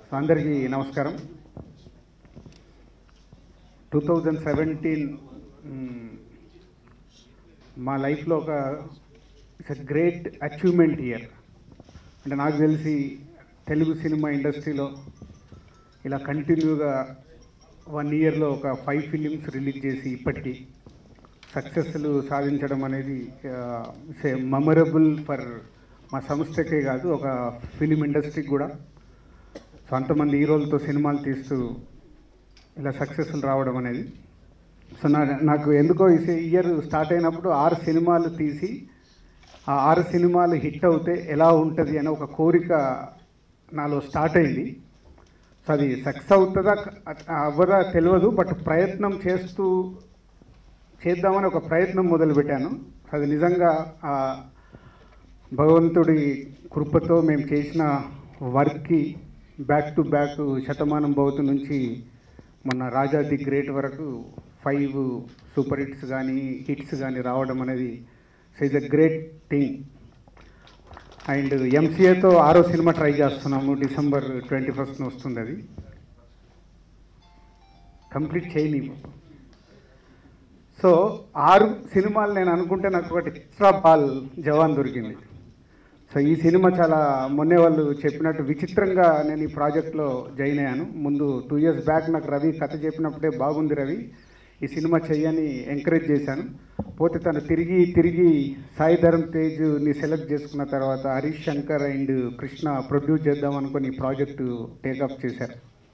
అందరికీ నమస్కారం two thousand seventeen మా లైఫ్లో ఒక it's a great achievement year అంటే నాకు తెలిసి తెలుగు సినిమా ఇండస్ట్రీలో ఇలా కంటిన్యూగా వన్ ఇయర్లో ఒక ఫైవ్ ఫిలిమ్స్ రిలీజ్ చేసి ఇప్పటికీ సక్సెస్లు సాధించడం అనేది మెమరబుల్ ఫర్ మా సంస్థకే కాదు ఒక ఫిలిం ఇండస్ట్రీకి కూడా సో అంతమంది హీరోలతో సినిమాలు తీస్తూ ఇలా సక్సెస్ఫుల్ రావడం అనేది సో నా నాకు ఎందుకో ఈ ఇయర్ స్టార్ట్ అయినప్పుడు ఆరు సినిమాలు తీసి ఆ ఆరు సినిమాలు హిట్ అవుతే ఎలా ఉంటుంది అనే ఒక కోరిక నాలో స్టార్ట్ అయింది సో అది సక్సెస్ అవుతుందా అవ్వదా తెలియదు బట్ ప్రయత్నం చేస్తూ చేద్దామని ఒక ప్రయత్నం మొదలుపెట్టాను అది నిజంగా ఆ భగవంతుడి కృపతో మేము చేసిన వర్క్కి back to back Shatamanam Bhavatu నుంచి మన రాజా ది గ్రేట్ వరకు ఫైవ్ సూపర్ హిట్స్ కానీ హిట్స్ కానీ రావడం అనేది is a great thing and ఎంసీఏతో ఆరో సినిమా ట్రై చేస్తున్నాము డిసెంబర్ ట్వంటీ ఫస్ట్న వస్తుంది అది కంప్లీట్ చేయని సో ఆరు సినిమాలు నేను అనుకుంటే నాకు ఒకటి ఎక్స్ట్రా బాల్ జవాన్ దొరికింది సో ఈ సినిమా చాలా మొన్నే వాళ్ళు చెప్పినట్టు విచిత్రంగా నేను ఈ ప్రాజెక్ట్లో జాయిన్ అయ్యాను ముందు టూ ఇయర్స్ బ్యాక్ నాకు రవి కథ చెప్పినప్పుడే బాగుంది రవి ఈ సినిమా చెయ్యని ఎంకరేజ్ చేశాను పోతే తను తిరిగి తిరిగి సాయి ధరమ్ తేజ్ని సెలెక్ట్ చేసుకున్న తర్వాత హరీష్ శంకర్ అండ్ కృష్ణ ప్రొడ్యూస్ చేద్దాం అనుకుని ఈ ప్రాజెక్టు టేకప్ చేశారు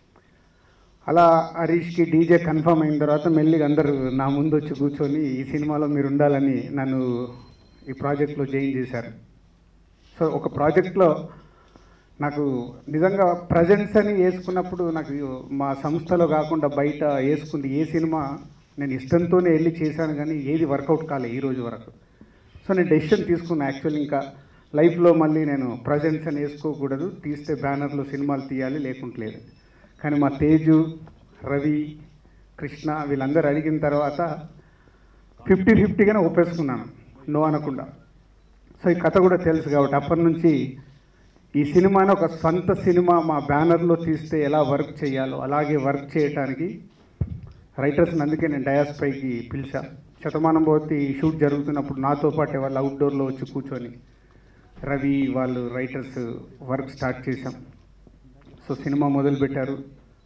అలా హరీష్కి డీజే కన్ఫర్మ్ అయిన తర్వాత మెల్లిగా అందరూ నా ముందు వచ్చి కూర్చొని ఈ సినిమాలో మీరు ఉండాలని నన్ను ఈ ప్రాజెక్ట్లో జాయిన్ చేశారు సో ఒక ప్రాజెక్ట్లో నాకు నిజంగా ప్రజెంట్స్ అని వేసుకున్నప్పుడు నాకు మా సంస్థలో కాకుండా బయట వేసుకుంది ఏ సినిమా నేను ఇష్టంతోనే వెళ్ళి చేశాను కానీ ఏది వర్కౌట్ కాలే ఈ రోజు వరకు సో నేను డెసిషన్ తీసుకున్నా యాక్చువల్లీ ఇంకా లైఫ్లో మళ్ళీ నేను ప్రజెంట్స్ అని వేసుకోకూడదు తీస్తే బ్యానర్లో సినిమాలు తీయాలి లేకుంటే లేదు కానీ మా తేజు రవి కృష్ణ వీళ్ళందరూ అడిగిన తర్వాత ఫిఫ్టీ ఫిఫ్టీగానే ఒప్పేసుకున్నాను నో అనకుండా సో ఈ కథ కూడా తెలుసు కాబట్టి అప్పటి నుంచి ఈ సినిమాని ఒక సొంత సినిమా మా బ్యానర్లో తీస్తే ఎలా వర్క్ చేయాలో అలాగే వర్క్ చేయడానికి రైటర్స్ని అందుకే నేను డయాస్ పైకి పిలిచా శతమానం పోతే షూట్ జరుగుతున్నప్పుడు నాతో పాటే వాళ్ళు అవుట్డోర్లో వచ్చి కూర్చొని రవి వాళ్ళు రైటర్స్ వర్క్ స్టార్ట్ చేశాం సో సినిమా మొదలుపెట్టారు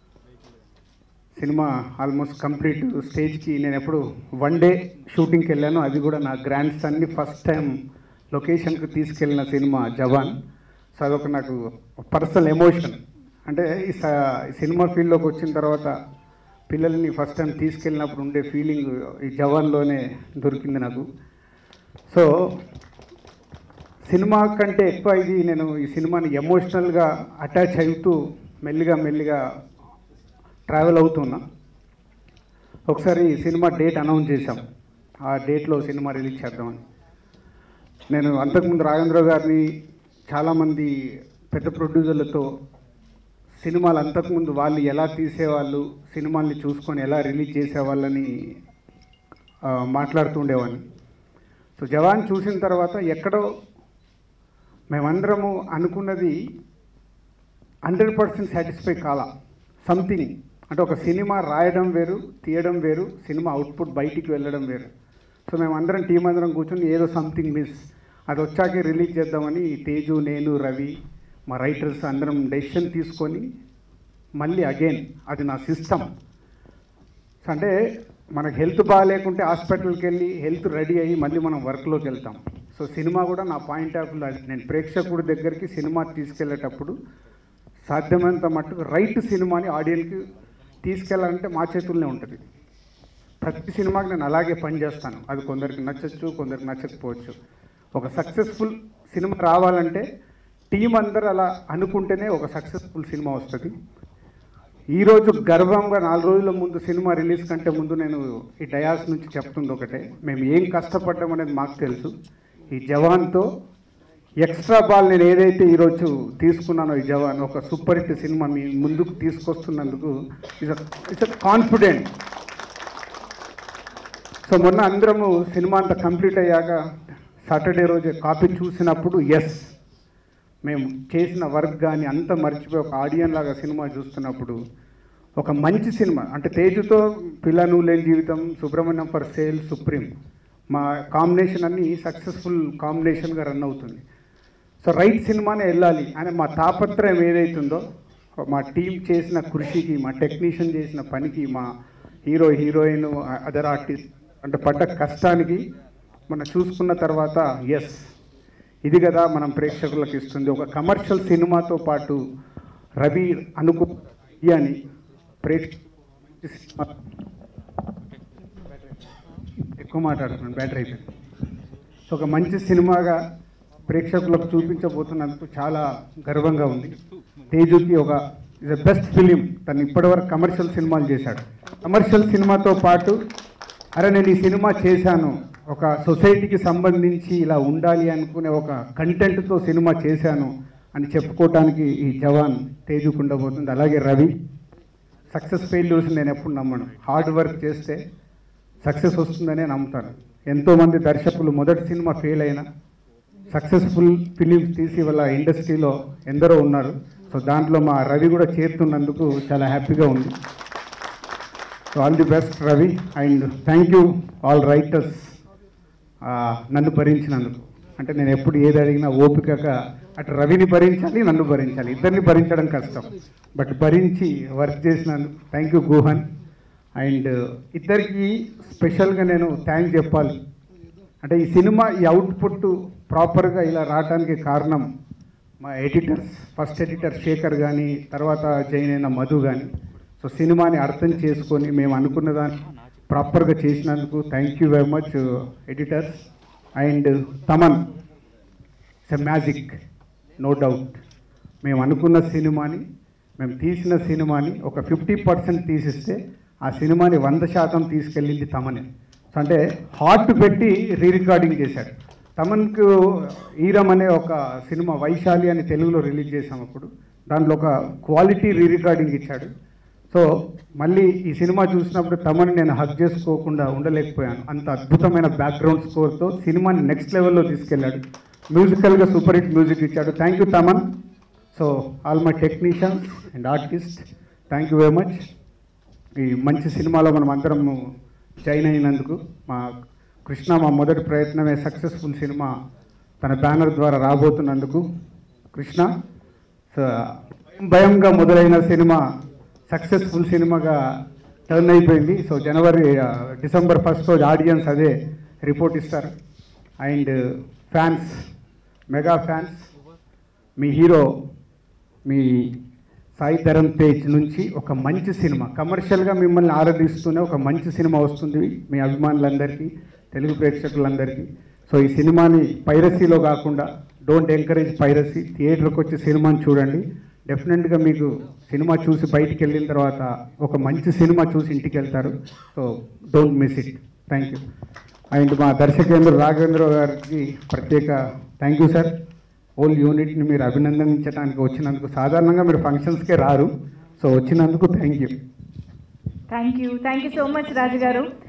సినిమా ఆల్మోస్ట్ కంప్లీట్ స్టేజ్కి నేను ఎప్పుడు వన్ డే షూటింగ్కి వెళ్ళాను అది కూడా నా గ్రాండ్ సన్ని ఫస్ట్ టైం లొకేషన్కి తీసుకెళ్ళిన సినిమా జవాన్ సో అదొక నాకు పర్సనల్ ఎమోషన్ అంటే ఈ స- ఈ సినిమా ఫీల్డ్లోకి వచ్చిన తర్వాత పిల్లల్ని ఫస్ట్ టైం తీసుకెళ్ళినప్పుడు ఉండే ఫీలింగ్ ఈ జవాన్లోనే దొరికింది నాకు సో సినిమా కంటే ఎక్కువ ఇది నేను ఈ సినిమాని ఎమోషనల్గా అటాచ్ అవుతూ మెల్లిగా మెల్లిగా ట్రావెల్ అవుతున్నా ఒకసారి ఈ సినిమా డేట్ అనౌన్స్ చేశాం ఆ డేట్లో సినిమా రిలీజ్ చేద్దామని నేను అంతకుముందు రాజేంద్ర గారిని చాలామంది పెద్ద ప్రొడ్యూసర్లతో సినిమాలు అంతకుముందు వాళ్ళు ఎలా తీసేవాళ్ళు సినిమాల్ని చూసుకొని ఎలా రిలీజ్ చేసేవాళ్ళని ఆ, మాట్లాడుతూ ఉండేవాడిని సో జవాన్ చూసిన తర్వాత ఎక్కడో మేమందరము అనుకున్నది హండ్రెడ్ పర్సెంట్ సాటిస్ఫై కాలా సంథింగ్ అంటే ఒక సినిమా రాయడం వేరు తీయడం వేరు సినిమా అవుట్పుట్ బయటికి వెళ్ళడం వేరు సో మేము అందరం టీం అందరం కూర్చొని ఏదో సంథింగ్ మిస్ అది వచ్చాకే రిలీజ్ చేద్దామని తేజు నేను రవి మా రైటర్స్ అందరం డెసిషన్ తీసుకొని మళ్ళీ అగైన్ అది నా సిస్టమ్ అంటే మనకు హెల్త్ బాగాలేకుంటే హాస్పిటల్కి వెళ్ళి హెల్త్ రెడీ అయ్యి మళ్ళీ మనం వర్క్లోకి వెళ్తాం సో సినిమా కూడా నా పాయింట్ ఆఫ్ వ్యూ అది నేను ప్రేక్షకుడి దగ్గరికి సినిమా తీసుకెళ్ళేటప్పుడు సాధ్యమైనంత మట్టుకు రైట్ సినిమాని ఆడియన్కి తీసుకెళ్ళాలంటే మా చేతుల్లోనే ఉంటుంది ప్రతి సినిమాకి నేను అలాగే పనిచేస్తాను అది కొందరికి నచ్చచ్చు కొందరికి నచ్చకపోవచ్చు ఒక సక్సెస్ఫుల్ సినిమా రావాలంటే టీం అందరూ అలా అనుకుంటేనే ఒక సక్సెస్ఫుల్ సినిమా వస్తుంది ఈరోజు గర్వంగా నాలుగు రోజుల ముందు సినిమా రిలీజ్ కంటే ముందు నేను ఈ డయాస్ నుంచి చెప్తుంది ఒకటే మేము ఏం కష్టపడ్డాం అనేది మాకు తెలుసు ఈ జవాన్తో ఎక్స్ట్రా బాల్ నేను ఏదైతే ఈరోజు తీసుకున్నానో ఈ జవాన్ ఒక సూపర్ హిట్ సినిమా మీ ముందుకు తీసుకొస్తున్నందుకు ఇట్స్ ఇట్స్ కాన్ఫిడెంట్ సో మొన్న అందరము సినిమా అంతా కంప్లీట్ అయ్యాక సాటర్డే రోజు కాపీ చూసినప్పుడు ఎస్ మేము చేసిన వర్క్ కానీ అంతా మర్చిపోయి ఒక ఆడియన్ లాగా సినిమా చూస్తున్నప్పుడు ఒక మంచి సినిమా అంటే తేజుతో పిల్లను లేని జీవితం సుబ్రహ్మణ్యం ఫర్ సేల్ సుప్రీం మా కాంబినేషన్ అన్ని సక్సెస్ఫుల్ కాంబినేషన్గా రన్ అవుతుంది సో రైట్ సినిమానే వెళ్ళాలి అని మా తాపత్రయం ఏదైతుందో మా టీం చేసిన కృషికి మా టెక్నీషియన్ చేసిన పనికి మా హీరో హీరోయిన్ అదర్ ఆర్టిస్ట్ అంటే పడ్డ కష్టానికి మనం చూసుకున్న తర్వాత ఎస్ ఇది కదా మనం ప్రేక్షకులకు ఇస్తుంది ఒక కమర్షియల్ సినిమాతో పాటు రవి అనుకు అని ప్రేక్షకులకు సినిమా ఎక్కువ మాట్లాడుతున్నాను బ్యాటరీ అయిపోయింది సో ఒక మంచి సినిమాగా ప్రేక్షకులకు చూపించబోతున్నందుకు చాలా గర్వంగా ఉంది తేజుకి ఒక ఇస్ ద బెస్ట్ ఫిలిం తను ఇప్పటివరకు కమర్షియల్ సినిమాలు చేశాడు కమర్షియల్ సినిమాతో పాటు అరే నేను ఈ సినిమా చేశాను ఒక సొసైటీకి సంబంధించి ఇలా ఉండాలి అనుకునే ఒక కంటెంట్తో సినిమా చేశాను అని చెప్పుకోవటానికి ఈ జవాన్ తేజుకు ఉండబోతుంది అలాగే రవి సక్సెస్ ఫెయిల్యూర్స్ నేను ఎప్పుడు నమ్మను హార్డ్ వర్క్ చేస్తే సక్సెస్ వస్తుందనే నమ్ముతాను ఎంతోమంది దర్శకులు మొదటి సినిమా ఫెయిల్ అయినా సక్సెస్ఫుల్ ఫిలిమ్స్ తీసి వాళ్ళ ఇండస్ట్రీలో ఎందరో ఉన్నారు సో దాంట్లో మా రవి కూడా చేరుతున్నందుకు చాలా హ్యాపీగా ఉంది so all the best Ravi and thank you all writers నన్ను భరించినందుకు అంటే నేను ఎప్పుడు ఏది అడిగినా ఓపికగా అటు రవిని భరించాలి నన్ను భరించాలి ఇద్దరిని భరించడం కష్టం బట్ భరించి వర్క్ చేసినందుకు థ్యాంక్ యూ గుహన్ అండ్ ఇద్దరికి స్పెషల్గా నేను థ్యాంక్స్ చెప్పాలి అంటే ఈ సినిమా ఈ అవుట్పుట్ ప్రాపర్గా ఇలా రావడానికి కారణం మా ఎడిటర్స్ ఫస్ట్ ఎడిటర్ శేఖర్ కానీ తర్వాత జైన్ అయిన మధు కానీ సో సినిమాని అర్థం చేసుకొని మేము అనుకున్న దాన్ని ప్రాపర్గా చేసినందుకు thank you very much editors and Thaman it's a magic no doubt మేము అనుకున్న సినిమాని మేము తీసిన సినిమాని ఒక ఫిఫ్టీ పర్సెంట్ తీసిస్తే ఆ సినిమాని వంద శాతం తీసుకెళ్ళింది తమనే సో అంటే హార్ట్ పెట్టి రీ రికార్డింగ్ చేశాడు తమన్కు ఈరం అనే ఒక సినిమా వైశాలి అని తెలుగులో రిలీజ్ చేసాం అప్పుడు దాంట్లో ఒక క్వాలిటీ రీ రికార్డింగ్ ఇచ్చాడు సో మళ్ళీ ఈ సినిమా చూసినప్పుడు తమని నేను హక్ చేసుకోకుండా ఉండలేకపోయాను అంత అద్భుతమైన బ్యాక్గ్రౌండ్ స్కోర్తో సినిమాని నెక్స్ట్ లెవెల్లో తీసుకెళ్ళాడు మ్యూజికల్గా సూపర్ హిట్ మ్యూజిక్ ఇచ్చాడు thank you Thaman so all my technicians and artist thank you very much ఈ మంచి సినిమాలో మనం అందరం జాయిన్ అయినందుకు మా కృష్ణ మా మొదటి ప్రయత్నమే సక్సెస్ఫుల్ సినిమా తన బ్యానర్ ద్వారా రాబోతున్నందుకు కృష్ణ సో భయంగా మొదలైన సినిమా సక్సెస్ఫుల్ సినిమాగా టర్న్ అయిపోయింది సో జనవరి ఆ, డిసెంబర్ ఫస్ట్ రోజు ఆడియన్స్ అదే రిపోర్ట్ ఇస్తారు అండ్ ఫ్యాన్స్ మెగా ఫ్యాన్స్ మీ హీరో మీ సాయి ధరమ్ తేజ్ నుంచి ఒక మంచి సినిమా కమర్షియల్గా మిమ్మల్ని ఆరాధిస్తూనే ఒక మంచి సినిమా వస్తుంది మీ అభిమానులందరికీ తెలుగు ప్రేక్షకులందరికీ సో ఈ సినిమాని పైరసీలో కాకుండా డోంట్ ఎంకరేజ్ పైరసీ థియేటర్కి వచ్చి సినిమాని చూడండి డెఫినెట్గా మీకు సినిమా చూసి బయటికి వెళ్ళిన తర్వాత ఒక మంచి సినిమా చూసి ఇంటికి వెళ్తారు so don't miss it thank you and మా దర్శకేంద్ర రాఘవేంద్ర గారికి ప్రత్యేక థ్యాంక్ యూ సార్ హోల్ యూనిట్ని మీరు అభినందించడానికి వచ్చినందుకు సాధారణంగా మీరు ఫంక్షన్స్కే రారు సో వచ్చినందుకు thank you thank you thank you so much Raju గారు